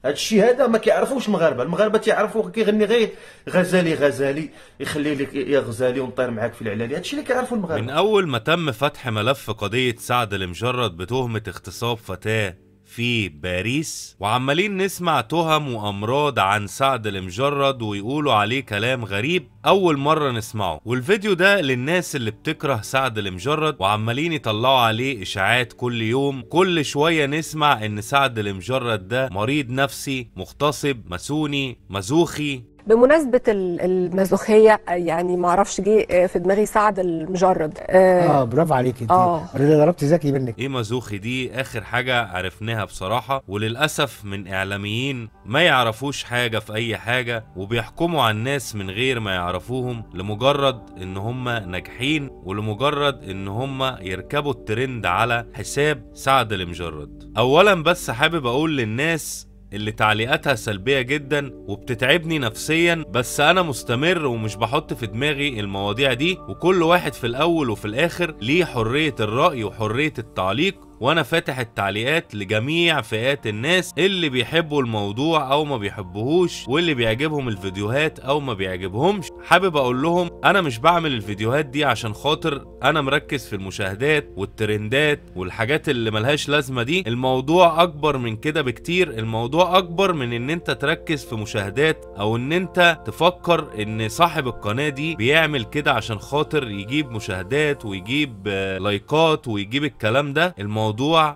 هذا الشيء هذا ما كيعرفوش المغاربه المغاربه تيعرفوا كيغني غير غزالي غزالي يخلي لك يا غزالي ونطير معاك في العلالي هذا الشيء اللي كيعرفوا من المغاربه أول ما تم فتح ملف قضية سعد المجرد بتهمة اغتصاب فتاة في باريس وعمالين نسمع تهم وأمراض عن سعد المجرد ويقولوا عليه كلام غريب أول مرة نسمعه والفيديو ده للناس اللي بتكره سعد المجرد وعمالين يطلعوا عليه إشاعات كل يوم كل شوية نسمع إن سعد المجرد ده مريض نفسي مغتصب ماسوني مزوخي بمناسبة ال- المازوخية يعني ما اعرفش جه في دماغي سعد المجرد آه اه برافو عليك انت آه. انا ضربت ذكي منك ايه مازوخي دي اخر حاجة عرفناها بصراحة وللأسف من اعلاميين ما يعرفوش حاجة في اي حاجة وبيحكموا على الناس من غير ما يعرفوهم لمجرد ان هم ناجحين ولمجرد ان هم يركبوا الترند على حساب سعد المجرد اولا بس حابب اقول للناس اللي تعليقاتها سلبية جدا وبتتعبني نفسيا بس انا مستمر ومش بحط في دماغي المواضيع دي وكل واحد في الاول وفي الاخر ليه حرية الرأي وحرية التعليق وانا فاتح التعليقات لجميع فئات الناس اللي بيحبوا الموضوع او ما بيحبوهوش واللي بيعجبهم الفيديوهات او ما بيعجبهمش حابب اقول لهم انا مش بعمل الفيديوهات دي عشان خاطر انا مركز في المشاهدات والترندات والحاجات اللي ملهاش لازمه دي الموضوع اكبر من كده بكتير الموضوع اكبر من ان انت تركز في مشاهدات او ان انت تفكر ان صاحب القناه دي بيعمل كده عشان خاطر يجيب مشاهدات ويجيب آه، لايكات ويجيب الكلام ده الموضوع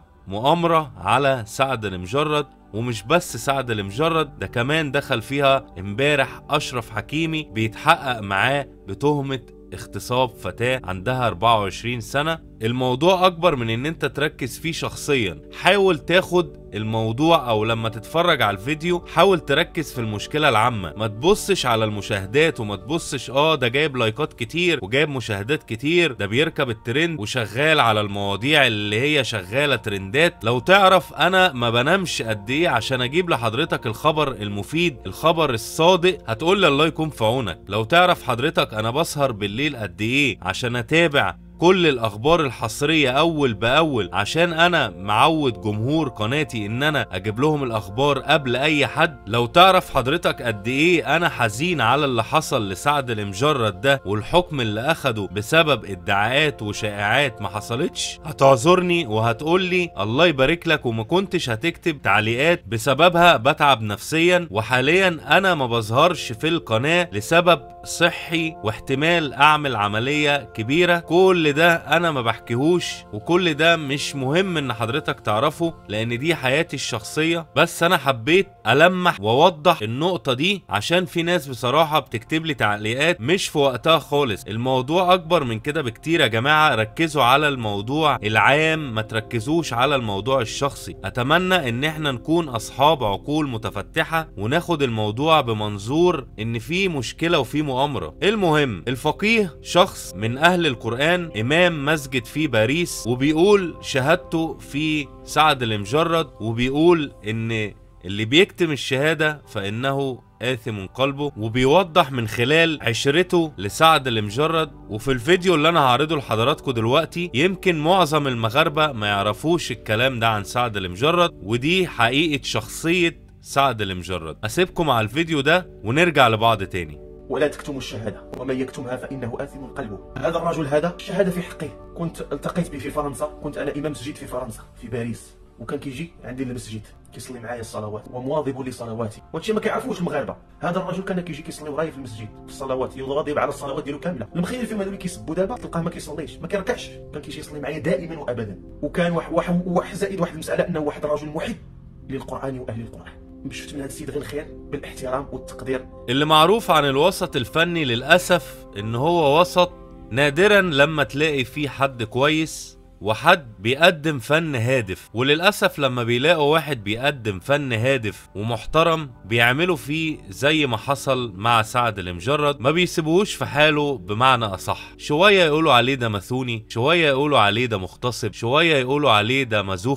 مؤامره على سعد المجرد ومش بس سعد المجرد ده كمان دخل فيها امبارح اشرف حكيمي بيتحقق معاه بتهمه اغتصاب فتاة عندها 24 سنة الموضوع أكبر من إن أنت تركز فيه شخصيا حاول تاخد الموضوع أو لما تتفرج على الفيديو حاول تركز في المشكلة العامة ما تبصش على المشاهدات وما تبصش آه ده جايب لايكات كتير وجايب مشاهدات كتير ده بيركب الترند وشغال على المواضيع اللي هي شغالة ترندات لو تعرف أنا ما بنامش قد إيه عشان أجيب لحضرتك الخبر المفيد الخبر الصادق هتقول لي الله يكون في عونك لو تعرف حضرتك أنا بسهر بالليل قد إيه عشان أتابع كل الاخبار الحصريه اول باول عشان انا معود جمهور قناتي ان انا اجيب لهم الاخبار قبل اي حد لو تعرف حضرتك قد ايه انا حزين على اللي حصل لسعد المجرد ده والحكم اللي اخده بسبب ادعاءات وشائعات ما حصلتش هتعذرني وهتقول لي الله يبارك لك وما كنتش هتكتب تعليقات بسببها بتعب نفسيا وحاليا انا ما بظهرش في القناه لسبب صحي واحتمال اعمل عمليه كبيره كل ده انا ما بحكيهوش وكل ده مش مهم ان حضرتك تعرفه لان دي حياتي الشخصيه بس انا حبيت المح واوضح النقطه دي عشان في ناس بصراحه بتكتب لي تعليقات مش في وقتها خالص الموضوع اكبر من كده بكتير يا جماعه ركزوا على الموضوع العام ما تركزوش على الموضوع الشخصي اتمنى ان احنا نكون اصحاب عقول متفتحه وناخد الموضوع بمنظور ان في مشكله وفي مؤامره المهم الفقيه شخص من اهل القران امام مسجد في باريس وبيقول شهادته في سعد المجرد وبيقول ان اللي بيكتم الشهاده فانه آثم قلبه وبيوضح من خلال عشرته لسعد المجرد وفي الفيديو اللي انا هعرضه لحضراتكم دلوقتي يمكن معظم المغاربة ما يعرفوش الكلام ده عن سعد المجرد ودي حقيقة شخصية سعد المجرد اسيبكم على الفيديو ده ونرجع لبعض تاني ولا تكتموا الشهادة ومن يكتمها فإنه آثم قلبه هذا الرجل هذا الشهادة في حقه كنت التقيت به في فرنسا كنت أنا إمام مسجد في فرنسا في باريس وكان كيجي عندي المسجد كيصلي معايا الصلوات ومواظب لصلواتي وهادشي ما كيعرفوش المغاربه هذا الرجل كان كيجي كيصلي ورايا في المسجد في الصلوات يواظب على الصلوات ديالو كامله المخير فيهم هذو اللي كيسبوا دابا تلقاه ما كيصليش ما كيركعش كان كيجي يصلي معايا دائما وابدا وكان واحد واحد واحد زائد واحد المساله انه واحد رجل محب للقران واهل القران شفت من هذا السيد غير الخير بالاحترام والتقدير اللي معروف عن الوسط الفني للأسف إن هو وسط نادرا لما تلاقي فيه حد كويس وحد بيقدم فن هادف وللأسف لما بيلاقوا واحد بيقدم فن هادف ومحترم بيعملوا فيه زي ما حصل مع سعد المجرد ما بيسيبوهوش في حاله بمعنى أصح شوية يقولوا عليه ده مثوني شوية يقولوا عليه ده مغتصب شوية يقولوا عليه ده مزوخي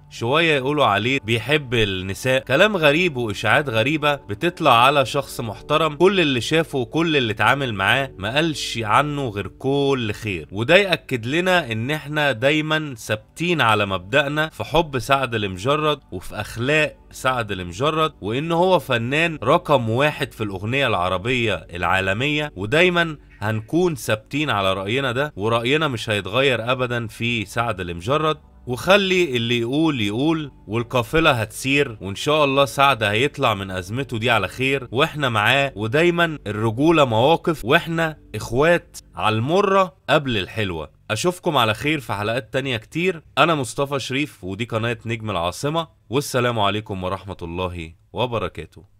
شوية يقولوا عليه بيحب النساء كلام غريب وإشاعات غريبة بتطلع على شخص محترم كل اللي شافه وكل اللي اتعامل معاه ما قالش عنه غير كل خير وده يأكد لنا إن إحنا دايما ثابتين على مبدأنا في حب سعد المجرد وفي أخلاق سعد المجرد وإن هو فنان رقم واحد في الأغنية العربية العالمية ودايما هنكون ثابتين على رأينا ده ورأينا مش هيتغير أبدا في سعد المجرد وخلي اللي يقول يقول والقافلة هتسير وإن شاء الله سعد هيطلع من أزمته دي على خير وإحنا معاه ودايما الرجولة مواقف وإحنا إخوات على المرة قبل الحلوة أشوفكم على خير في حلقات تانية كتير أنا مصطفى شريف ودي قناة نجم العاصمة والسلام عليكم ورحمة الله وبركاته